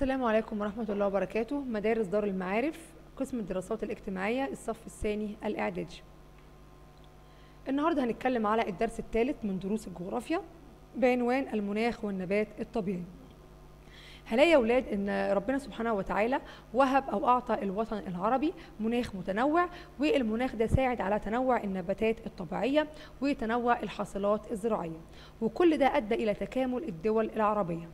السلام عليكم ورحمة الله وبركاته مدارس دار المعارف قسم الدراسات الاجتماعية الصف الثاني الإعدادي النهاردة هنتكلم على الدرس الثالث من دروس الجغرافيا بعنوان المناخ والنبات الطبيعي هلاقي يا ولاد ان ربنا سبحانه وتعالى وهب او اعطى الوطن العربي مناخ متنوع والمناخ ده ساعد على تنوع النباتات الطبيعيه وتنوع الحاصلات الزراعيه وكل ده ادى الى تكامل الدول العربيه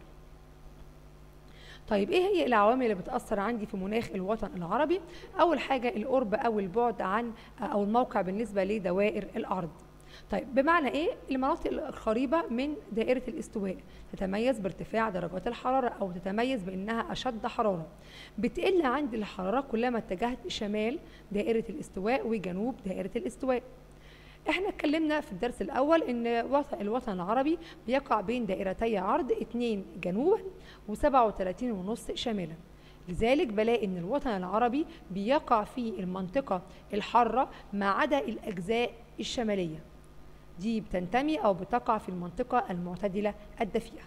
طيب ايه هي العوامل اللي بتاثر عندي في مناخ الوطن العربي اول حاجه القرب او البعد عن او الموقع بالنسبه لدوائر الارض طيب بمعنى ايه المناطق القريبه من دائره الاستواء تتميز بارتفاع درجات الحراره او تتميز بانها اشد حراره بتقل عندي الحراره كلما اتجهت شمال دائره الاستواء وجنوب دائره الاستواء احنا اتكلمنا في الدرس الاول ان وطن الوطن العربي بيقع بين دائرتي عرض 2 جنوبا و37 ونص شمالا لذلك بلاقي ان الوطن العربي بيقع في المنطقة الحارة ما عدا الاجزاء الشمالية دي بتنتمي او بتقع في المنطقة المعتدلة الدفيئة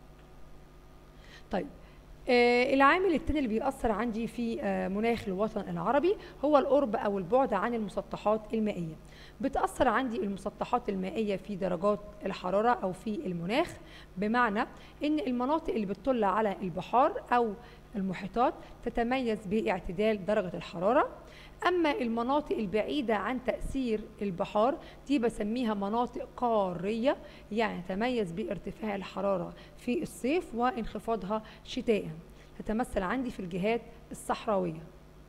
طيب آه العامل الثاني اللي بيأثر عندي في آه مناخ الوطن العربي هو القرب أو البعد عن المسطحات المائية بتأثر عندي المسطحات المائية في درجات الحرارة أو في المناخ بمعنى إن المناطق اللي بتطل على البحار أو المحيطات تتميز باعتدال درجة الحرارة أما المناطق البعيدة عن تأثير البحار دي بسميها مناطق قارية يعني تتميز بارتفاع الحرارة في الصيف وانخفاضها شتاء تتمثل عندي في الجهات الصحراوية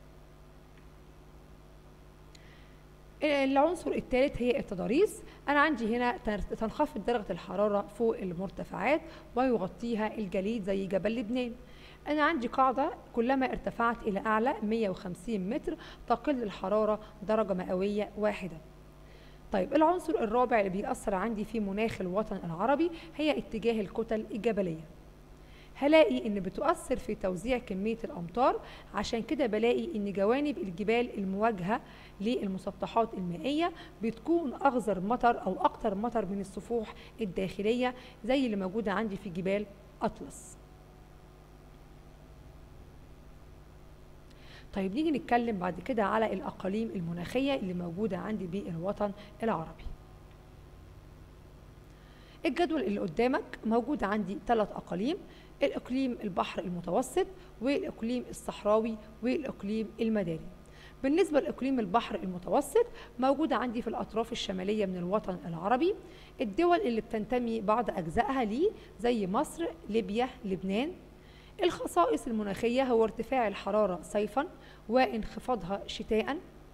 العنصر الثالث هي التضاريس أنا عندي هنا تنخفض درجة الحرارة فوق المرتفعات ويغطيها الجليد زي جبل لبنان أنا عندي قاعدة كلما ارتفعت إلى أعلى 150 متر تقل الحرارة درجة مئوية واحدة طيب العنصر الرابع اللي بيأثر عندي في مناخ الوطن العربي هي اتجاه الكتل الجبلية هلاقي ان بتؤثر في توزيع كمية الامطار عشان كده بلاقي ان جوانب الجبال المواجهة للمسطحات المائية بتكون اغزر مطر او اكتر مطر من السفوح الداخلية زي اللي موجودة عندي في جبال اطلس طيب نيجي نتكلم بعد كده على الأقاليم المناخية اللي موجودة عندي بالوطن العربي الجدول اللي قدامك موجود عندي ثلاث أقاليم الإقليم البحر المتوسط والإقليم الصحراوي والإقليم المداري بالنسبة لإقليم البحر المتوسط موجودة عندي في الأطراف الشمالية من الوطن العربي الدول اللي بتنتمي بعض أجزائها ليه زي مصر ليبيا لبنان الخصائص المناخية هو ارتفاع الحرارة صيفا وانخفاضها شتاء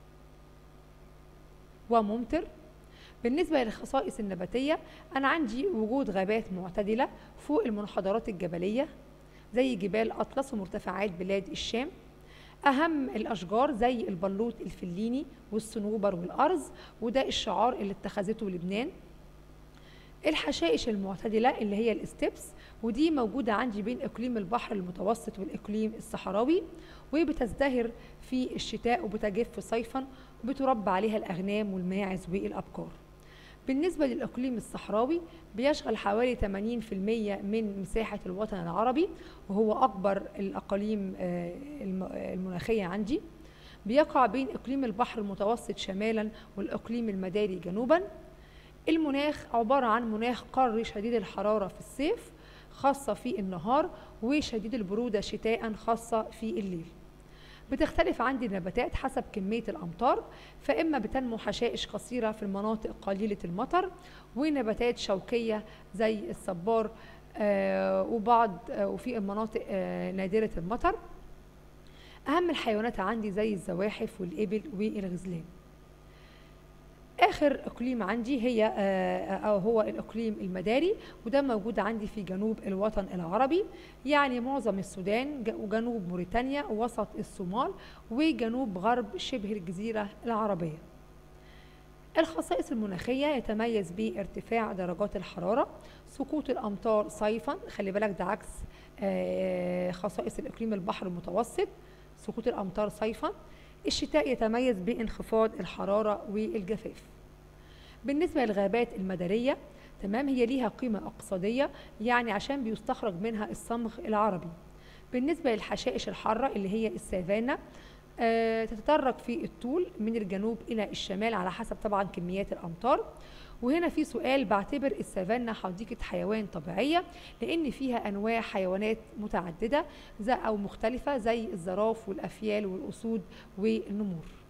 وممطر بالنسبة للخصائص النباتية أنا عندي وجود غابات معتدلة فوق المنحدرات الجبلية زي جبال أطلس ومرتفعات بلاد الشام أهم الأشجار زي البلوط الفليني والصنوبر والأرز وده الشعار اللي اتخذته لبنان الحشائش المعتدلة اللي هي الاستبس ودي موجودة عندي بين إقليم البحر المتوسط والإقليم الصحراوي وبتزدهر في الشتاء وبتجف صيفا وبتربى عليها الأغنام والماعز والأبقار بالنسبة للإقليم الصحراوي بيشغل حوالي 80% من مساحة الوطن العربي وهو أكبر الأقاليم المناخية عندي بيقع بين إقليم البحر المتوسط شمالا والإقليم المداري جنوبا المناخ عبارة عن مناخ قاري شديد الحرارة في الصيف خاصة في النهار وشديد البرودة شتاء خاصة في الليل بتختلف عندي النباتات حسب كمية الأمطار فإما بتنمو حشائش قصيرة في المناطق قليلة المطر ونباتات شوكية زي الصبار آه وبعض آه وفي المناطق آه نادرة المطر أهم الحيوانات عندي زي الزواحف والإبل والغزلان اخر اقليم عندي هي او هو الاقليم المداري وده موجود عندي في جنوب الوطن العربي يعني معظم السودان وجنوب موريتانيا ووسط الصومال وجنوب غرب شبه الجزيره العربيه الخصائص المناخية يتميز بارتفاع درجات الحرارة سقوط الأمطار صيفا خلي بالك ده عكس خصائص الإقليم البحر المتوسط سقوط الأمطار صيفا الشتاء يتميز بانخفاض الحرارة والجفاف بالنسبة للغابات المدارية تمام هي ليها قيمة اقتصادية يعني عشان بيستخرج منها الصمغ العربي بالنسبة للحشائش الحارة اللي هي السافانا آه، تتطرق في الطول من الجنوب إلى الشمال على حسب طبعا كميات الأمطار وهنا في سؤال بعتبر السافانا حديقة حيوان طبيعية لأن فيها أنواع حيوانات متعددة زي أو مختلفة زي الزراف والأفيال والأسود والنمور